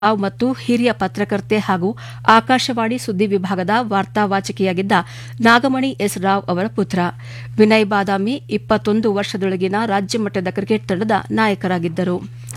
ರಾವ್ ಮತ್ತು ಹಿರಿಯ ಪತ್ರಕರ್ತೆ ಹಾಗೂ ಆಕಾಶವಾಣಿ ಸುದ್ದಿ ವಿಭಾಗದ ವಾರ್ತಾ ವಾಚಕಿಯಾಗಿದ್ದ ನಾಗಮಣಿ ಎಸ್ ರಾವ್ ಅವರ ಪುತ್ರ ವಿನಯ್ ಬಾದಾಮಿ ಇಪ್ಪತ್ತೊಂದು ವರ್ಷದೊಳಗಿನ ರಾಜ್ಯಮಟ್ಟದ ಕ್ರಿಕೆಟ್ ತಂಡದ ನಾಯಕರಾಗಿದ್ದರು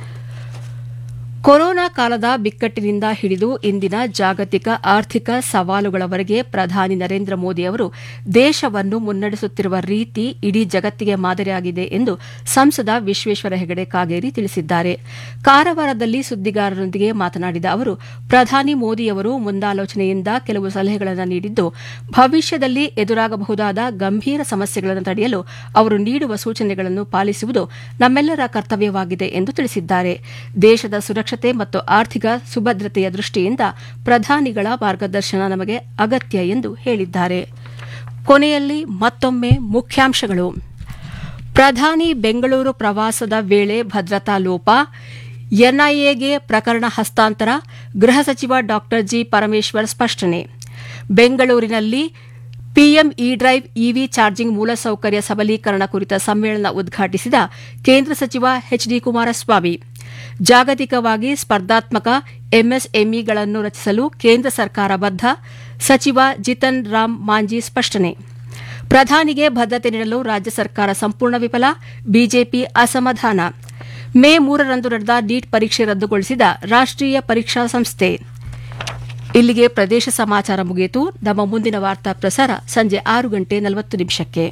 ಕೊರೋನಾ ಕಾಲದ ಬಿಕ್ಕಟ್ಟಿನಿಂದ ಹಿಡಿದು ಇಂದಿನ ಜಾಗತಿಕ ಆರ್ಥಿಕ ಸವಾಲುಗಳವರೆಗೆ ಪ್ರಧಾನಿ ನರೇಂದ್ರ ಮೋದಿ ಅವರು ದೇಶವನ್ನು ಮುನ್ನಡೆಸುತ್ತಿರುವ ರೀತಿ ಇಡೀ ಜಗತ್ತಿಗೆ ಮಾದರಿಯಾಗಿದೆ ಎಂದು ಸಂಸದ ವಿಶ್ವೇಶ್ವರ ಹೆಗಡೆ ಕಾಗೇರಿ ತಿಳಿಸಿದ್ದಾರೆ ಕಾರವಾರದಲ್ಲಿ ಸುದ್ದಿಗಾರರೊಂದಿಗೆ ಮಾತನಾಡಿದ ಅವರು ಪ್ರಧಾನಿ ಮೋದಿಯವರು ಮುಂದಾಲೋಚನೆಯಿಂದ ಕೆಲವು ಸಲಹೆಗಳನ್ನು ನೀಡಿದ್ದು ಭವಿಷ್ಯದಲ್ಲಿ ಎದುರಾಗಬಹುದಾದ ಗಂಭೀರ ಸಮಸ್ಯೆಗಳನ್ನು ತಡೆಯಲು ಅವರು ನೀಡುವ ಸೂಚನೆಗಳನ್ನು ಪಾಲಿಸುವುದು ನಮ್ಮೆಲ್ಲರ ಕರ್ತವ್ಯವಾಗಿದೆ ಎಂದು ತಿಳಿಸಿದ್ದಾರೆ ದೇಶದ ಸುರಕ್ಷತೆ ಮತ್ತು ಆರ್ಥಿಕ ಸುಭದ್ರತೆಯ ದೃಷ್ಟಿಯಿಂದ ಪ್ರಧಾನಿಗಳ ಮಾರ್ಗದರ್ಶನ ನಮಗೆ ಅಗತ್ಯ ಎಂದು ಹೇಳಿದ್ದಾರೆ ಕೊನೆಯಲ್ಲಿ ಮತ್ತೊಮ್ಮೆ ಮುಖ್ಯಾಂಶಗಳು ಪ್ರಧಾನಿ ಬೆಂಗಳೂರು ಪ್ರವಾಸದ ವೇಳೆ ಭದ್ರತಾ ಲೋಪ ಎನ್ಐಎಗೆ ಪ್ರಕರಣ ಹಸ್ತಾಂತರ ಗೃಹ ಸಚಿವ ಡಾ ಜಿ ಪರಮೇಶ್ವರ್ ಸ್ಪಷ್ಟನೆ ಬೆಂಗಳೂರಿನಲ್ಲಿ PM E drive EV charging ಮೂಲಸೌಕರ್ಯ ಸಬಲೀಕರಣ ಕುರಿತ ಸಮ್ಮೇಳನ ಉದ್ಘಾಟಿಸಿದ ಕೇಂದ್ರ ಸಚಿವ ಎಚ್ ಡಿ ಕುಮಾರಸ್ವಾಮಿ ಜಾಗತಿಕವಾಗಿ ಸ್ಪರ್ಧಾತ್ಮಕ ಎಂಎಸ್ಎಂಇಗಳನ್ನು ರಚಿಸಲು ಕೇಂದ್ರ ಸರ್ಕಾರ ಬದ್ಧ ಸಚಿವ ಜಿತನ್ ರಾಮ್ ಮಾಂಜಿ ಸ್ಪಷ್ಟನೆ ಪ್ರಧಾನಿಗೆ ಭದ್ರತೆ ನೀಡಲು ರಾಜ್ಯ ಸರ್ಕಾರ ಸಂಪೂರ್ಣ ವಿಫಲ ಬಿಜೆಪಿ ಅಸಮಾಧಾನ ಮೇ ಮೂರರಂದು ನಡೆದ ನೀಟ್ ಪರೀಕ್ಷೆ ರದ್ದುಗೊಳಿಸಿದ ರಾಷ್ಟೀಯ ಪರೀಕ್ಷಾ ಸಂಸ್ಥೆ ಇಲ್ಲಿಗೆ ಪ್ರದೇಶ ಸಮಾಚಾರ ಮುಗಿಯಿತು ನಮ್ಮ ಮುಂದಿನ ವಾರ್ತಾ ಪ್ರಸಾರ ಸಂಜೆ ಆರು ಗಂಟೆ ನಲವತ್ತು ನಿಮಿಷಕ್ಕೆ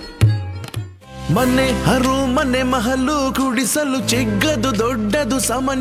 ಮನೆ ಹರು ಮನೆ ಮಹಲು ಕುಡಿಸಲು ಚಿಕ್ಕದು ದೊಡ್ಡದು ಸಾಮಾನ್ಯ